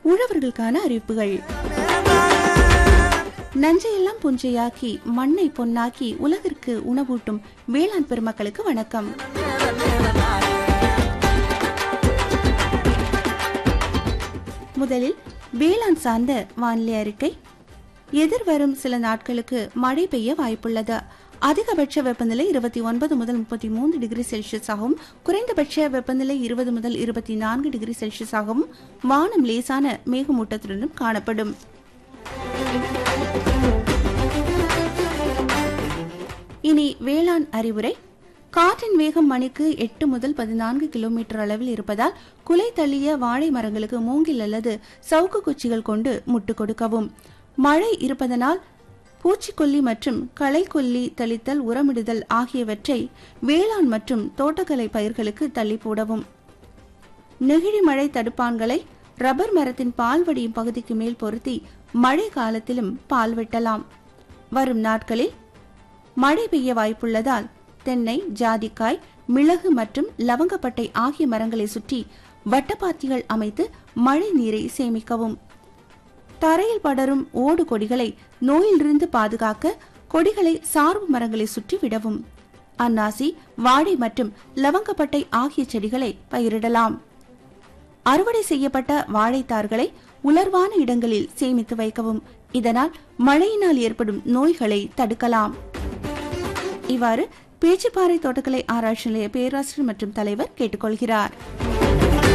உழவர்களுக்கான அறிவிப்புகள் நஞ்சையெல்லாம் புஞ்சையாக்கி மண்ணை பொன்னாக்கி உலகிற்கு உணவூட்டும் வேளாண் பெருமக்களுக்கு வணக்கம் முதலில் வேளாண் சார்ந்த வானிலை அறிக்கை எதிர்வரும் சில நாட்களுக்கு மழை பெய்ய வாய்ப்புள்ளது அதிகபட்ச வெப்பநிலை இருபத்தி ஒன்பது முதல் முப்பத்தி மூன்று டிகிரி செல்சியஸ் ஆகவும் குறைந்தபட்ச வெப்பநிலை இருபது முதல் இருபத்தி நான்கு டிகிரி செல்சியஸ் ஆகவும் வானம் லேசான மேகமூட்டத்துடனும் காணப்படும் இனி வேளாண் அறிவுரை காற்றின் வேகம் மணிக்கு எட்டு முதல் பதினான்கு கிலோமீட்டர் அளவில் இருப்பதால் குலை தள்ளிய வாழை மரங்களுக்கு மூங்கில் அல்லது சவுக்கு குச்சிகள் கொண்டு முட்டு கொடுக்கவும் மழை இருப்பதனால் பூச்சிக்கொல்லி மற்றும் களைக்கொல்லி தெளித்தல் உரமிடுதல் ஆகியவற்றை வேளாண் மற்றும் தோட்டக்கலை பயிர்களுக்கு தள்ளி போடவும் நெகிழி மழை தடுப்பான்களை ரப்பர் மரத்தின் பால் வடியும் பகுதிக்கு மேல் பொருத்தி மழை காலத்திலும் பால் வெட்டலாம் வரும் நாட்களில் மழை பெய்ய வாய்ப்புள்ளதால் தென்னை ஜாதிக்காய் மிளகு மற்றும் லவங்கப்பட்டை ஆகிய மரங்களை சுற்றி வட்டப்பாத்திகள் அமைத்து மழை நீரை சேமிக்கவும் தரையில் படரும் ஓடு கொடிகளை நோயிலிருந்து பாதுகாக்க கொடிகளை சார்பு மரங்களை சுற்றி விடவும் அன்னாசி வாழை மற்றும் லவங்கப்பட்டை ஆகிய செடிகளை பயிரிடலாம் அறுவடை செய்யப்பட்ட வாழைத்தார்களை உலர்வான இடங்களில் சேமித்து வைக்கவும் இதனால் மழையினால் ஏற்படும் நோய்களை தடுக்கலாம் இவ்வாறு பேச்சுப்பாறை தோட்டக்கலை ஆராய்ச்சி நிலைய பேராசிரியர் மற்றும் தலைவர் கேட்டுக்கொள்கிறார்